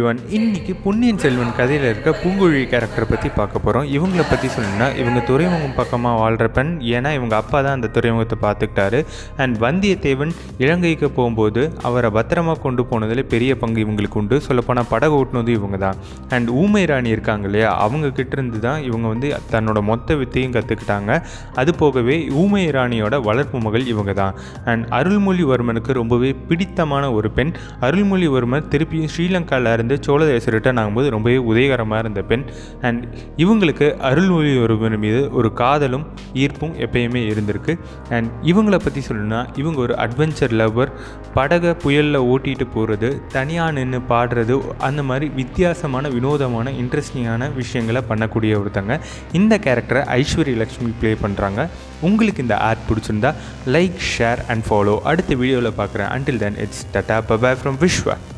one இன்னைக்கு பொன்னியின் செல்வன் கதையில் இருக்க பூங்குழி கேரக்டரை பற்றி பார்க்க போகிறோம் இவங்களை பற்றி சொல்லணும்னா இவங்க துறைமுகம் பக்கமாக வாழ்கிற பெண் ஏன்னா இவங்க அப்பா தான் அந்த துறைமுகத்தை பார்த்துக்கிட்டாரு அண்ட் வந்தியத்தேவன் இலங்கைக்கு போகும்போது அவரை பத்திரமா கொண்டு போனதில் பெரிய பங்கு இவங்களுக்கு உண்டு சொல்லப்போனால் படகு ஓட்டுனது இவங்க தான் அண்ட் ஊமை ராணி இருக்காங்க இல்லையா அவங்க கிட்ட இருந்து தான் இவங்க வந்து தன்னோட மொத்த வித்தையும் கற்றுக்கிட்டாங்க அது போகவே ஊமை ராணியோட வளர்ப்பு மகள் இவங்க தான் அண்ட் அருள்மொழிவர்மனுக்கு ரொம்பவே பிடித்தமான ஒரு பெண் அருள்மொழிவர்மன் திருப்பியும் ஸ்ரீலங்காவில் இருந்து சோழ தேசம் ரிட்டர்ன் ஆகும்போது ரொம்பவே உதயகரமாக இருந்த பெண் அண்ட் இவங்களுக்கு அருள்மொழிவர்மன் மீது ஒரு காதலும் ஈர்ப்பும் எப்பயுமே இருந்திருக்கு அண்ட் இவங்கள பற்றி சொல்லணும்னா இவங்க ஒரு அட்வென்ச்சர் லவ்வர் படகை புயலில் ஓட்டிகிட்டு போகிறது தனியாக நின்று பாடுறது அந்த மாதிரி வித்தியாசமான வினோதமான இன்ட்ரெஸ்டிங்கான விஷயங்களை பண்ணக்கூடிய ஒருத்தங்க இந்த கேரக்டரை ஐஸ்வர்ய லக்ஷ்மி ப்ளே பண்ணுறாங்க உங்களுக்கு இந்த ஆட் பிடிச்சிருந்தா லைக் ஷேர் அண்ட் ஃபாலோ அடுத்த வீடியோவில் பார்க்குறேன் until then it's tata bye bye from Vishwa